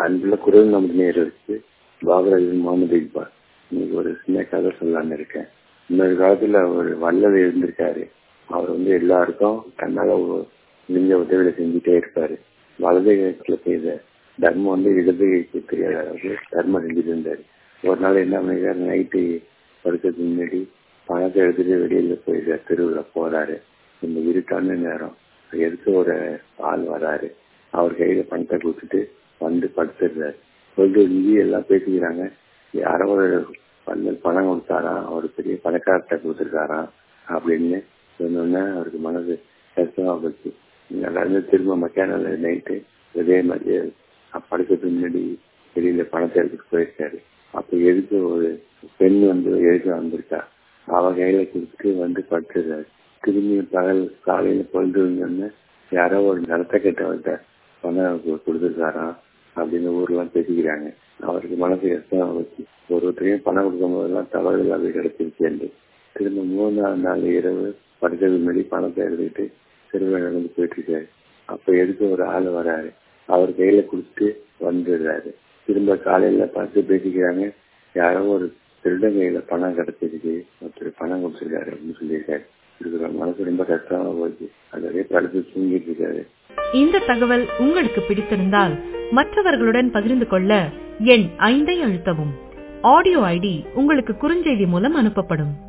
அன்புள்ள குரல் நமது நேரத்துக்கு பாபராஜ் முகமது இக்பால் இன்னைக்கு ஒரு சின்ன கதை சொல்லலான்னு இருக்கேன் இன்னொரு காலத்துல ஒரு வல்லல் இருந்திருக்காரு அவர் வந்து எல்லாருக்கும் தன்னால முடிஞ்ச உதவியில செஞ்சுட்டே இருப்பாரு வலது கைத்துல செய்த தர்மம் வந்து இடது கைக்கு தெரியாத அளவுக்கு தர்மம் செஞ்சுட்டு இருந்தாரு ஒரு நாள் என்ன பண்ணிருக்காரு நைட்டு படுக்கிறதுக்கு முன்னாடி பணத்தை எடுத்துட்டு வெளியில போய் தெருவுல போறாரு இந்த இருட்டான நேரம் எதுக்கு ஒரு ஆள் வராரு அவர் கையில பணத்தை கொடுத்துட்டு வந்து படுத்துடுறாரு சொல்லிட்டு இங்கி எல்லாம் பேசிக்கிறாங்க யாரோ ஒரு பன்னெண்டு பணம் கொடுத்தாராம் அவர் பெரிய பணக்காரத்தை கொடுத்துருக்காராம் அப்படின்னு சொன்னோன்னே அவருக்கு மனசு கஷ்டமா போச்சு எல்லாருமே திரும்ப மத்தியானம் நைட்டு இதே மாதிரி படுக்கிறதுக்கு முன்னாடி வெளியில பணத்தை எடுத்துட்டு போயிருக்காரு அப்ப எதுக்கு ஒரு பெண் வந்து எழுத வந்திருக்கா அவ கையில கொடுத்துட்டு வந்து படுத்துறாரு திரும்பி பகல் காலையில பொழுது யாரோ ஒரு நடத்த கெட்டவர்கிட்ட பணம் கொடுத்துருக்காராம் அப்படின்னு ஊர்லாம் பேசிக்கிறாங்க அவருக்கு மனசு கஷ்டமா வச்சு ஒருத்தரையும் பணம் கொடுக்கும் போதெல்லாம் தவறுதலாக கிடைச்சிருச்சு திரும்ப மூணாவது நாள் இரவு படுக்கிறதுக்கு முன்னாடி பணத்தை எடுத்துக்கிட்டு திரும்ப நடந்து போயிட்டு இருக்காரு அப்ப எதுக்கு ஒரு ஆள் வராரு அவர் கையில கொடுத்துட்டு வந்துடுறாரு திரும்ப காலையில பார்த்து பேசிக்கிறாங்க யாரோ ஒரு திருடன் கையில பணம் கிடைச்சிருக்கு ஒருத்தர் பணம் கொடுத்துருக்காரு அப்படின்னு சொல்லியிருக்காரு இருக்கிற மனசு ரொம்ப கஷ்டமா போச்சு அதே படுத்து தூங்கிட்டு இருக்காரு இந்த தகவல் உங்களுக்கு பிடித்திருந்தால் மற்றவர்களுடன் பகிர்ந்து கொள்ள எண் ஐந்தை அழுத்தவும் ஆடியோ ஐடி உங்களுக்கு குறுஞ்செய்தி மூலம் அனுப்பப்படும்